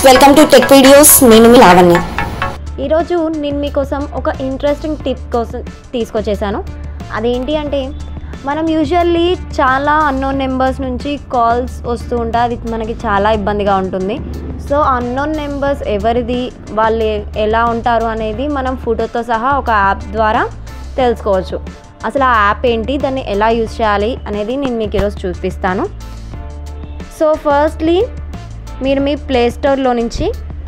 Welcome to tech videos నేను మీ లావణ్య ఈరోజు నేను మీకోసం ఒక ఇంట్రెస్టింగ్ టిప్ కోసం తీసుకొచ్చేసాను అదేంటి అంటే మనం యూజువల్లీ చాలా అన్నోన్ నెంబర్స్ నుంచి కాల్స్ వస్తూ ఉంటాయి అది మనకి చాలా ఇబ్బందిగా ఉంటుంది సో అన్నోన్ నెంబర్స్ ఎవరిది వాళ్ళు ఎ- ఎలా ఉంటారు అనేది మనం ఫోటోతో సహా ఒక యాప్ ద్వారా తెలుసుకోవచ్చు అసలు ఆ యాప్ ఏంటి దాన్ని ఎలా యూజ్ చేయాలి అనేది నేను మీకు ఈరోజు చూపిస్తాను సో ఫస్ట్లీ మీరు మీ ప్లే స్టోర్లో నుంచి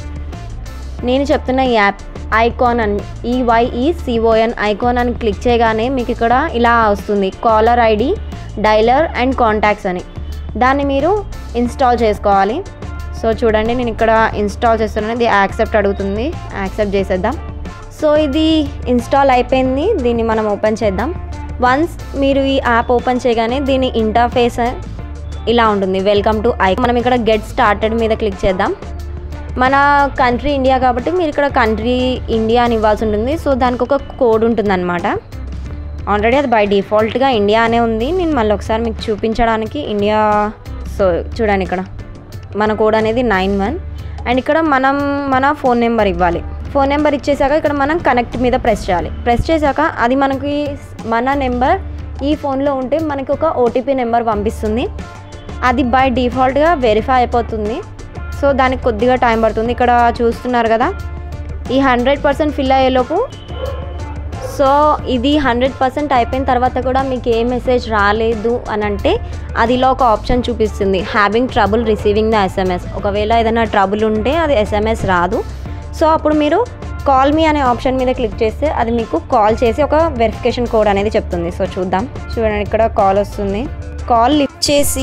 నేను చెప్తున్న ఈ యాప్ ఐకాన్ అని ఈవైఈ సిఓఎన్ ఐకాన్ అని క్లిక్ చేయగానే మీకు ఇక్కడ ఇలా వస్తుంది caller ID dialer and contacts అని దాన్ని మీరు ఇన్స్టాల్ చేసుకోవాలి సో చూడండి నేను ఇక్కడ ఇన్స్టాల్ చేస్తున్నాను ఇది యాక్సెప్ట్ అడుగుతుంది యాక్సెప్ట్ చేసేద్దాం సో ఇది ఇన్స్టాల్ అయిపోయింది దీన్ని మనం ఓపెన్ చేద్దాం వన్స్ మీరు ఈ యాప్ ఓపెన్ చేయగానే దీని ఇంటర్ఫేస్ ఇలా ఉంటుంది వెల్కమ్ టు ఐ మనం ఇక్కడ గెట్ స్టార్టెడ్ మీద క్లిక్ చేద్దాం మన కంట్రీ ఇండియా కాబట్టి మీరు ఇక్కడ కంట్రీ ఇండియా అని ఇవ్వాల్సి ఉంటుంది సో దానికి ఒక కోడ్ ఉంటుంది అనమాట ఆల్రెడీ అది బై డిఫాల్ట్గా ఇండియా అనే ఉంది నేను మళ్ళీ ఒకసారి మీకు చూపించడానికి ఇండియా సో చూడండి ఇక్కడ మన కోడ్ అనేది నైన్ వన్ అండ్ ఇక్కడ మనం మన ఫోన్ నెంబర్ ఇవ్వాలి ఫోన్ నెంబర్ ఇచ్చేసాక ఇక్కడ మనం కనెక్ట్ మీద ప్రెస్ చేయాలి ప్రెస్ చేశాక అది మనకి మన నెంబర్ ఈ ఫోన్లో ఉంటే మనకి ఒక ఓటీపీ నెంబర్ పంపిస్తుంది అది బై డిఫాల్ట్గా వెరిఫై అయిపోతుంది సో దానికి కొద్దిగా టైం పడుతుంది ఇక్కడ చూస్తున్నారు కదా ఈ హండ్రెడ్ పర్సెంట్ ఫిల్ అయ్యేలోపు సో ఇది హండ్రెడ్ పర్సెంట్ అయిపోయిన తర్వాత కూడా మీకు ఏ మెసేజ్ రాలేదు అని అంటే అదిలో ఒక ఆప్షన్ చూపిస్తుంది having trouble receiving the SMS ఒకవేళ ఏదైనా ట్రబుల్ ఉంటే అది ఎస్ఎంఎస్ రాదు సో అప్పుడు మీరు కాల్ మీ అనే ఆప్షన్ మీద క్లిక్ చేస్తే అది మీకు కాల్ చేసి ఒక వెరిఫికేషన్ కోడ్ అనేది చెప్తుంది సో చూద్దాం చూడండి ఇక్కడ కాల్ వస్తుంది కాల్ లిఫ్ట్ చేసి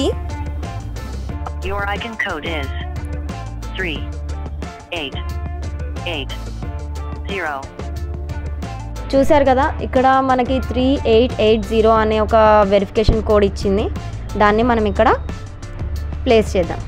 Your icon code is three eight eight zero. చూశారు కదా ఇక్కడ మనకి త్రీ ఎయిట్ ఎయిట్ జీరో అనే ఒక వెరిఫికేషన్ కోడ్ ఇచ్చింది దాన్ని మనం ఇక్కడ ప్లేస్ చేద్దాం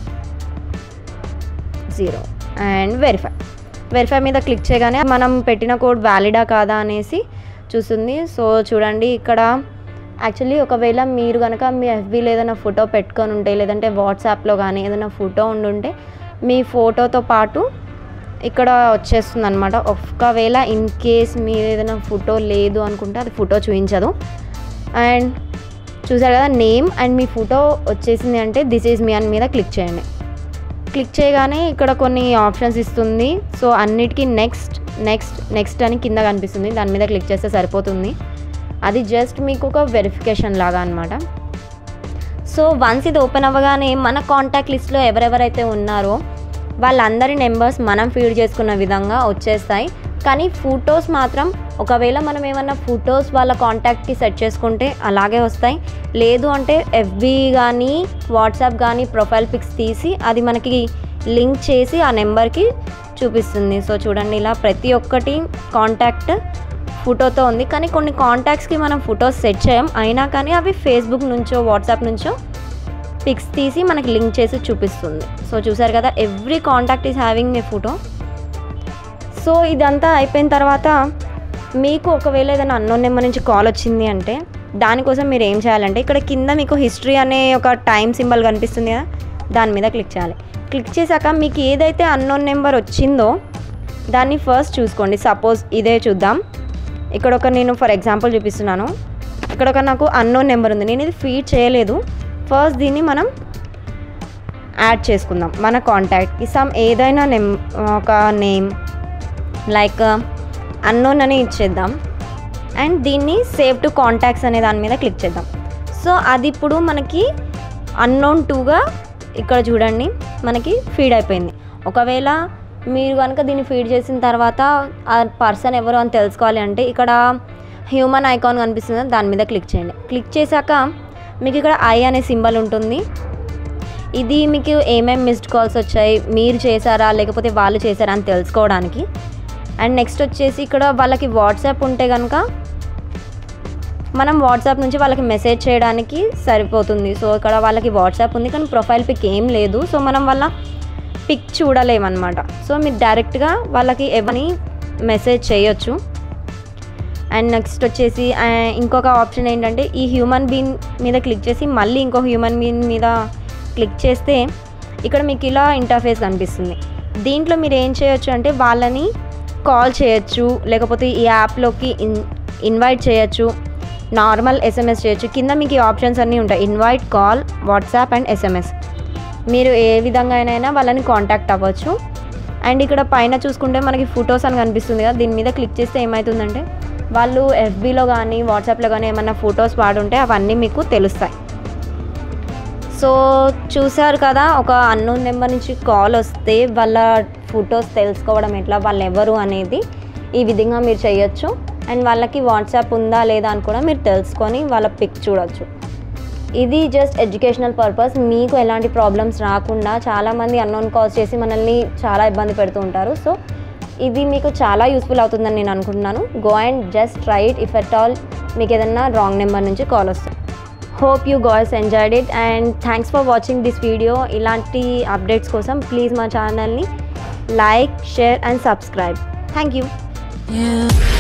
జీరో అండ్ వెరిఫై వెరిఫై మీద క్లిక్ చేయగానే మనం పెట్టిన కోడ్ వ్యాలిడా కాదా అనేసి చూస్తుంది సో చూడండి ఇక్కడ యాక్చువల్లీ ఒకవేళ మీరు కనుక మీ ఎఫ్బీలో ఏదైనా ఫోటో పెట్టుకొని ఉంటే లేదంటే వాట్సాప్లో కానీ ఏదైనా ఫోటో ఉండుంటే మీ ఫోటోతో పాటు ఇక్కడ వచ్చేస్తుంది అనమాట ఒకవేళ ఇన్ కేస్ మీరు ఏదైనా ఫోటో లేదు అనుకుంటే అది ఫోటో చూపించదు అండ్ చూసారు కదా నేమ్ అండ్ మీ ఫోటో వచ్చేసింది అంటే దిస్ ఈజ్ మీ అని మీద క్లిక్ చేయండి క్లిక్ చేయగానే ఇక్కడ కొన్ని ఆప్షన్స్ ఇస్తుంది సో అన్నిటికీ నెక్స్ట్ నెక్స్ట్ నెక్స్ట్ అని కింద కనిపిస్తుంది దాని మీద క్లిక్ చేస్తే సరిపోతుంది అది జస్ట్ మీకు ఒక వెరిఫికేషన్ లాగా అనమాట సో వన్స్ ఇది ఓపెన్ అవ్వగానే మన కాంటాక్ట్ లిస్ట్లో ఎవరెవరైతే ఉన్నారో వాళ్ళందరి నెంబర్స్ మనం ఫీడ్ చేసుకున్న విధంగా వచ్చేస్తాయి కానీ ఫొటోస్ మాత్రం ఒకవేళ మనం ఏమన్నా ఫొటోస్ వాళ్ళ కాంటాక్ట్కి సెట్ చేసుకుంటే అలాగే వస్తాయి లేదు అంటే ఎఫ్బి కానీ వాట్సాప్ కానీ ప్రొఫైల్ పిక్స్ తీసి అది మనకి లింక్ చేసి ఆ నెంబర్కి చూపిస్తుంది సో చూడండి ఇలా ప్రతి ఒక్కటి కాంటాక్ట్ ఫోటోతో ఉంది కానీ కొన్ని కాంటాక్ట్స్కి మనం ఫొటోస్ సెట్ చేయం అయినా కానీ అవి ఫేస్బుక్ నుంచో వాట్సాప్ నుంచో పిక్స్ తీసి మనకి లింక్ చేసి చూపిస్తుంది సో చూసారు కదా ఎవ్రీ కాంటాక్ట్ ఈస్ హ్యావింగ్ మీ ఫోటో సో ఇదంతా అయిపోయిన తర్వాత మీకు ఒకవేళ ఏదైనా అన్నోన్ నెంబర్ నుంచి కాల్ వచ్చింది అంటే దానికోసం మీరు ఏం చేయాలంటే ఇక్కడ కింద మీకు హిస్టరీ అనే ఒక టైం సింబల్ కనిపిస్తుంది కదా దాని మీద క్లిక్ చేయాలి క్లిక్ చేశాక మీకు ఏదైతే అన్నోన్ నెంబర్ వచ్చిందో దాన్ని ఫస్ట్ చూసుకోండి సపోజ్ ఇదే చూద్దాం ఇక్కడ ఒక నేను ఫర్ ఎగ్జాంపుల్ చూపిస్తున్నాను ఇక్కడ ఒక నాకు అన్నోన్ నెంబర్ ఉంది నేను ఇది ఫీడ్ చేయలేదు ఫస్ట్ దీన్ని మనం యాడ్ చేసుకుందాం మన కాంటాక్ట్కి సమ్ ఏదైనా నెమ్ ఒక నేమ్ లైక్ అన్నోన్ అని ఇచ్చేద్దాం అండ్ దీన్ని సేవ్ టు కాంటాక్ట్స్ అనే దాని మీద క్లిక్ చేద్దాం సో అది ఇప్పుడు మనకి అన్నోన్ టూగా ఇక్కడ చూడండి మనకి ఫీడ్ అయిపోయింది ఒకవేళ మీరు కనుక దీన్ని ఫీడ్ చేసిన తర్వాత ఆ పర్సన్ ఎవరు అని తెలుసుకోవాలి అంటే ఇక్కడ హ్యూమన్ ఐకాన్ కనిపిస్తుంది కదా, దాని మీద క్లిక్ చేయండి క్లిక్ చేశాక మీకు ఇక్కడ ఐ అనే సింబల్ ఉంటుంది ఇది మీకు ఏమేమి మిస్డ్ కాల్స్ వచ్చాయి మీరు చేశారా లేకపోతే వాళ్ళు చేశారా అని తెలుసుకోవడానికి అండ్ నెక్స్ట్ వచ్చేసి ఇక్కడ వాళ్ళకి వాట్సాప్ ఉంటే కనుక మనం వాట్సాప్ నుంచి వాళ్ళకి మెసేజ్ చేయడానికి సరిపోతుంది సో ఇక్కడ వాళ్ళకి వాట్సాప్ ఉంది కానీ ప్రొఫైల్ పిక్ ఏం లేదు సో మనం వాళ్ళ పిక్ చూడలేమన్నమాట సో మీరు డైరెక్ట్గా వాళ్ళకి ఎవరిని మెసేజ్ చేయొచ్చు అండ్ నెక్స్ట్ వచ్చేసి ఆ, ఇంకొక ఆప్షన్ ఏంటంటే ఈ హ్యూమన్ బీన్ మీద క్లిక్ చేసి మళ్ళీ ఇంకో హ్యూమన్ బీన్ మీద క్లిక్ చేస్తే ఇక్కడ మీకు ఇలా ఇంటర్ఫేస్ కనిపిస్తుంది దీంట్లో మీరు ఏం చేయొచ్చు అంటే వాళ్ళని కాల్ చేయొచ్చు లేకపోతే ఈ యాప్లోకి ఇన్ ఇన్వైట్ చేయొచ్చు నార్మల్ ఎస్ఎంఎస్ చేయొచ్చు కింద మీకు ఈ ఆప్షన్స్ అన్నీ ఉంటాయి invite call WhatsApp and SMS మీరు ఏ విధంగా అయినా వాళ్ళని కాంటాక్ట్ అవ్వచ్చు అండ్ ఇక్కడ పైన చూసుకుంటే మనకి ఫొటోస్ అని కనిపిస్తుంది కదా దీని మీద క్లిక్ చేస్తే ఏమవుతుందంటే వాళ్ళు ఎఫ్బీలో కానీ వాట్సాప్లో కానీ ఏమన్నా ఫొటోస్ వాడుంటే అవన్నీ మీకు తెలుస్తాయి సో చూసారు కదా ఒక అన్నోన్ నెంబర్ నుంచి కాల్ వస్తే వాళ్ళ ఫొటోస్ తెలుసుకోవడం ఎట్లా వాళ్ళు ఎవరు అనేది ఈ విధంగా మీరు చేయొచ్చు అండ్ వాళ్ళకి వాట్సాప్ ఉందా లేదా అని కూడా మీరు తెలుసుకొని వాళ్ళ పిక్ చూడొచ్చు ఇది జస్ట్ ఎడ్యుకేషనల్ పర్పస్ మీకు ఎలాంటి ప్రాబ్లమ్స్ రాకుండా చాలామంది అన్నోన్ కాల్స్ చేసి మనల్ని చాలా ఇబ్బంది పెడుతూ ఉంటారు సో ఇది మీకు చాలా యూస్ఫుల్ అవుతుందని నేను అనుకుంటున్నాను go and just try it if at all మీకు ఏదన్నా రాంగ్ నెంబర్ నుంచి కాల్ వస్తుంది hope you guys enjoyed it and thanks for watching this video ఇలాంటి అప్డేట్స్ కోసం ప్లీజ్ మా ఛానల్ని like share and subscribe thank you Yeah.